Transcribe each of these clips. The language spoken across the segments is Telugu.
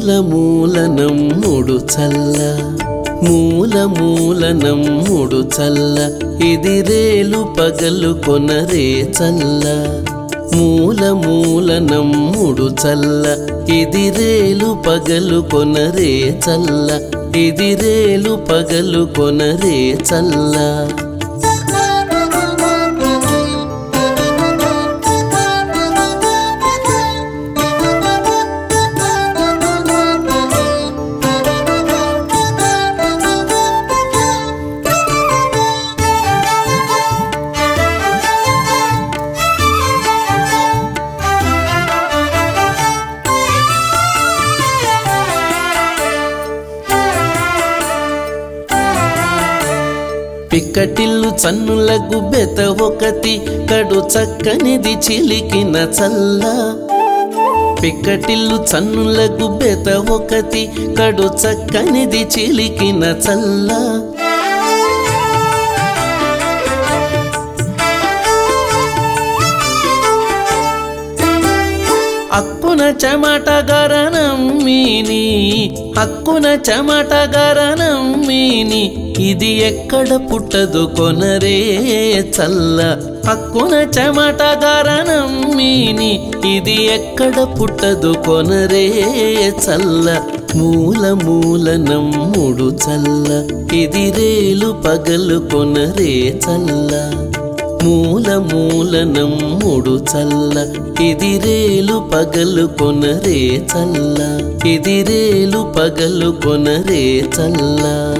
మూల మూలనం మూడు చల్ల మూల మూలనం మూడు చల్ల ఇది రేలు పగలు కొనరే చల్ల మూల మూలనం మూడు చల్ల ఇది రేలు పగలు కొనరే చల్ల ఇది రేలు పగలు కొనరే చల్ల పిక్కటిల్లు చన్నుల గుబ్బెత ఒకటి కడు చక్కనిది చిలికిన చల్ల పిక్కటిల్లు చన్నుల గుబ్బెత ఒకటి కడు చక్కనిది చిలికిన చల్ల అక్కున చెమట గరనమ్మిని అక్కున చెమట గరనమ్మిని ఇది ఎక్కడ పుట్టదు కొనరే చల్ల అక్కున చెమట గరనమ్మిని ఇది ఎక్కడ పుట్టదు కొనరే చల్ల మూల మూల నమ్ముడు చల్ల ఇది రేలు పగలు కొనరే చల్ల మూల మూల నమ్ముడు చల్ల ఇది రేలు పగలు కొనరే చల్ల ఇది రేలు పగలు కొనరే చల్ల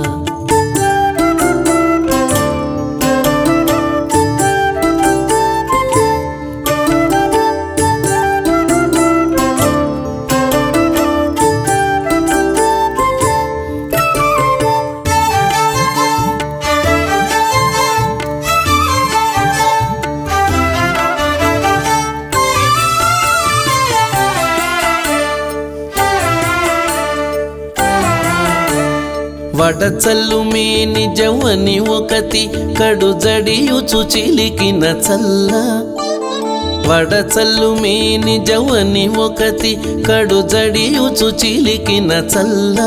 వడచల్లు మేని జవని ఒకటి కడు జడియుచు చిలికిన చల్ల వడచల్లు మేని జవని ఒకటి కడు జడియుచు చిలికిన చల్ల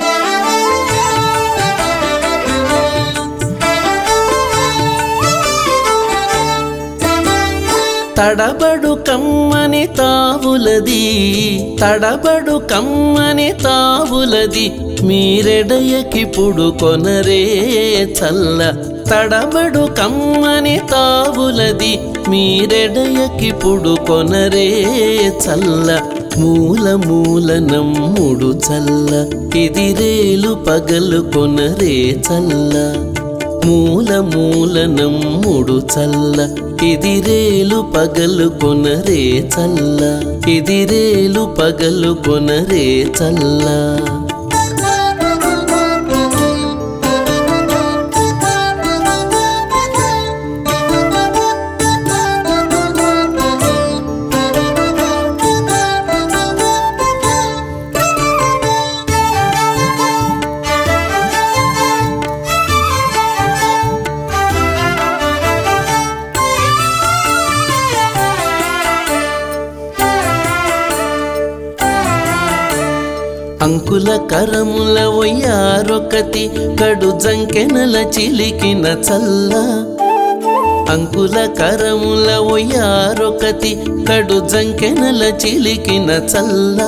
తడబడు కమ్మని తావులది తడబడు కమ్మని తావులది మీరెడయకిప్పుడు కొనరే చల్ల తడబడు కమ్మని తావులది మీరెడయకిప్పుడు కొనరే చల్ల మూల మూల నమ్ముడు చల్ల ఇది రేలు పగలు కొనరే చల్ల మూల మూల నమ్ముడు చల్ల ఇది రేలు పగలు కొనరే చల్ల ఇది రేలు పగలు కొనరే చల్ల అంకుల కరముల ఒయ్యారొకటి కడు జంకెనల చిలికిన చల్ల అంకుల కరముల ఒయ్యారొకటి కడు జంకెనల చిలికిన చల్ల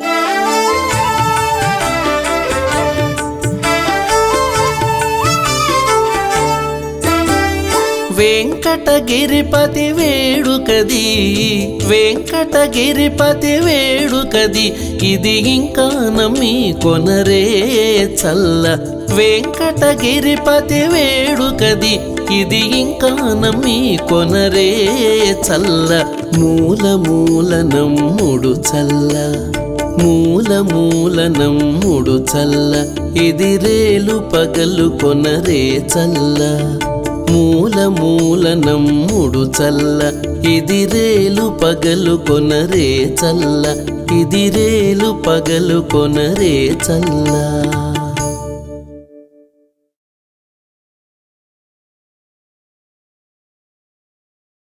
వెంకటగిరిపతి వేడుకది వెంకటగిరిపతి వేడుకది ఇది ఇంకా నమ్మి కొనరే చల్ల వెంకటగిరిపతి వేడుకది ఇది ఇంకా నమ్మి కొనరే చల్ల మూల మూల నమ్ముడు చల్ల మూల మూల నమ్ముడు చల్ల ఇది రేలు పగలు కొనరే చల్ల మూల మూల నమ్ముడు చల్ల ఇది రేలు పగలు కొనరే చల్ల ఇది రేలు పగలు కొనరే చల్ల